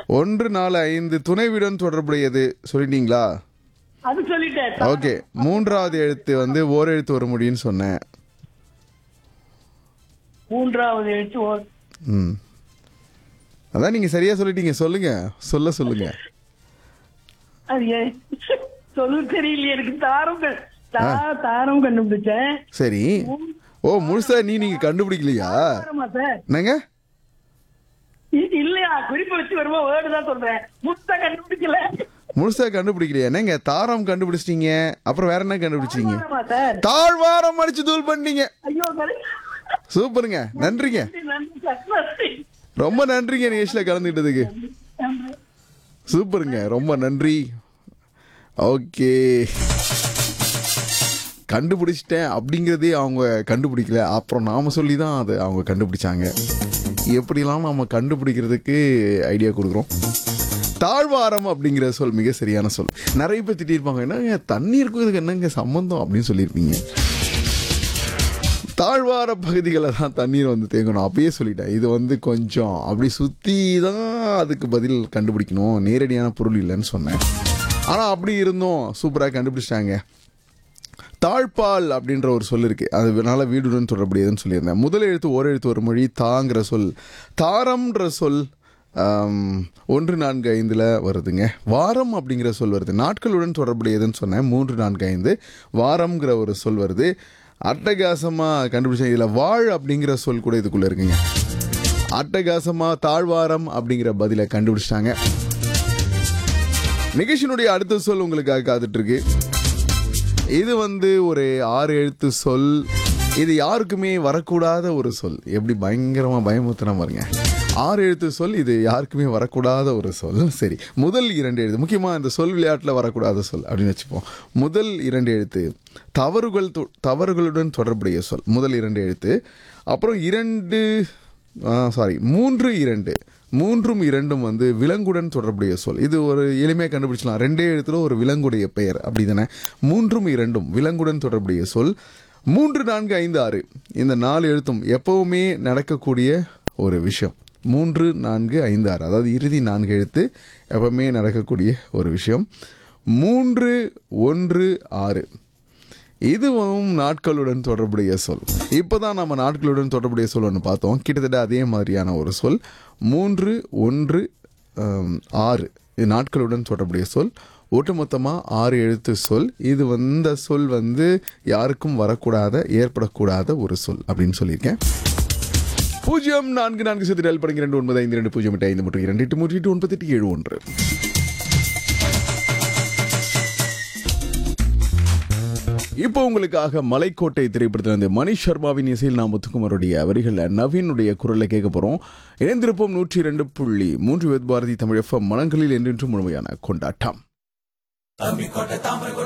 ஒன்று நாலு ஐந்து துணைவிடன் தொடர்புடையது சொல்லிட்டீங்களா அது சொல்லிட்டேன் ஓகே மூன்றாவது எழுத்து வந்து ஓர் எழுத்து ஒரு முடின்னு சொன்னேன் மூன்றாவது எழுத்து ஓ- ம் அதான் நீங்க சரியா சொல்லிட்டீங்க சொல்லுங்க சொல்ல சொல்லுங்க அது ஏன் சொல்லு தெரியலையே எனக்கு தாரம் க- தா- தாரம் கண்டுபிடிச்சேன் சரி ஓ முழுசா நீ நீங்க கண்டுபிடிக்கலையா தாரமா சார் என்னங்க இ- இல்லையா குறிப்பு வச்சு வருமா வேர்டு தான் சொல்றேன் முத்த கண்டுபிடிக்கல முழுசா கண்டுபிடிக்கலையா என்னங்க தாரம் கண்டுபிடிச்சிட்டீங்க அப்புறம் வேற என்ன கண்டுபிடிச்சீங்க தாரமா சார் தாழ்வாரம் அடிச்சு தூள் பண்ணீங்க ஐயோ கரு- சூப்பருங்க நன்றிங்க நன்றி சார் நன்றி. ரொம்ப நன்றிங்க நிகழ்ச்சியில கலந்துக்கிட்டதுக்கு நன்றி. சூப்பருங்க ரொம்ப நன்றி ஓகே கண்டுபிடிச்சிட்டேன் அப்படிங்கிறதே அவங்க கண்டுபிடிக்கல அப்புறம் நாம சொல்லி தான் அதை அவங்க கண்டுபிடிச்சாங்க எப்படிலாம் நம்ம கண்டுபிடிக்கிறதுக்கு ஐடியா கொடுக்குறோம் தாழ்வாரம் அப்படிங்கிற சொல் மிக சரியான சொல் நிறைய பேர் திட்டிருப்பாங்க என்னங்க தண்ணீருக்கும் இதுக்கு என்னங்க சம்பந்தம் அப்படின்னு சொல்லியிருப்பீங்க தாழ்வார பகுதிகளில் தான் தண்ணீர் வந்து தேங்கணும் அப்பயே சொல்லிட்டேன் இது வந்து கொஞ்சம் அப்படி சுற்றி தான் அதுக்கு பதில் கண்டுபிடிக்கணும் நேரடியான பொருள் இல்லைன்னு சொன்னேன் ஆனால் அப்படி இருந்தும் சூப்பராக கண்டுபிடிச்சிட்டாங்க தாழ்பால் அப்படின்ற ஒரு சொல் இருக்கு அதனால வீடுடன் தொடர்புடையதுன்னு சொல்லியிருந்தேன் முதல் எழுத்து ஓர் எழுத்து ஒரு மொழி தாங்கிற சொல் தாரம்ன்ற சொல் ஆம், ஒன்று நான்கு ஐந்தில் வருதுங்க வாரம் அப்படிங்கிற சொல் வருது நாட்களுடன் தொடர்புடையதுன்னு சொன்னேன் மூன்று நான்கு ஐந்து வாரம்ங்கிற ஒரு சொல் வருது அட்டகாசமாக கண்டுபிடிச்சேன் இதில் வாழ் அப்படிங்கிற சொல் கூட இதுக்குள்ளே இருக்குங்க அட்டகாசமாக தாழ்வாரம் அப்படிங்கிற பதிலை கண்டுபிடிச்சிட்டாங்க நிகழ்ச்சியினுடைய அடுத்த சொல் உங்களுக்காக காத்துட்டு இருக்கு இது வந்து ஒரு ஆறு எழுத்து சொல் இது யாருக்குமே வரக்கூடாத ஒரு சொல் எப்படி பயங்கரமா பயமுத்துனா பாருங்க ஆறு எழுத்து சொல் இது யாருக்குமே வரக்கூடாத ஒரு சொல் சரி முதல் இரண்டு எழுத்து முக்கியமா இந்த சொல் விளையாட்டில் வரக்கூடாத சொல் அப்படின்னு வச்சுப்போம் முதல் இரண்டு எழுத்து தவறுகள் தொ- தவறுகளுடன் தொடர்புடைய சொல் முதல் இரண்டு எழுத்து அப்புறம் இரண்டு சாரி மூன்று இரண்டு மூன்றும் இரண்டும் வந்து விலங்குடன் தொடர்புடைய சொல் இது ஒரு எளிமையாக கண்டுபிடிச்சலாம் ரெண்டே எழுத்துல ஒரு விலங்குடைய பெயர் அப்படி தானே மூன்றும் இரண்டும் விலங்குடன் தொடர்புடைய சொல் மூன்று நான்கு ஐந்து ஆறு இந்த நாலு எழுத்தும் எப்பவுமே நடக்கக்கூடிய ஒரு விஷயம் மூன்று நான்கு ஐந்து ஆறு அதாவது இறுதி நான்கு எழுத்து எப்பவுமே நடக்கக்கூடிய ஒரு விஷயம் மூன்று ஒன்று ஆறு இதுவும் நாட்களுடன் தொடர்புடைய சொல் இப்போதான் நம்ம நாட்களுடன் தொடர்புடைய சொல் ஒன்று பார்த்தோம் கிட்டத்தட்ட அதே மாதிரியான ஒரு சொல் மூன்று ஒன்று ஆம், ஆறு இது நாட்களுடன் தொடர்புடைய சொல் ஒட்டுமொத்தமாக ஆறு எழுத்து சொல் இது வந்த சொல் வந்து யாருக்கும் வரக்கூடாத ஏற்படக்கூடாத ஒரு சொல் அப்படின்னு சொல்லியிருக்கேன் பூஜ்ஜியம் நான்கு நான்கு சத்து டெல் படங்க இரண்டு ஒன்பது ஐந்து ரெண்டு பூஜ்ஜியம் எட்டு ஐந்து மற்றும் இரண்டு எட்டு மூன்று எட்டு ஒன்பது எட்டு ஏழு ஒன்று இப்போ உங்களுக்காக மலைக்கோட்டை திரைப்படத்தில் வந்து மணிஷ் சர்மாவின் இசையில் நாம் முத்துக்குமருடைய வரிகளில் நவீனுடைய குரலை கேட்க போகிறோம் இணைந்திருப்போம் நூற்றி இரண்டு புள்ளி மூன்று வித் பாரதி தமிழ் எஃப்எம் மனங்களில் என்றென்றும் முழுமையான கொண்டாட்டம்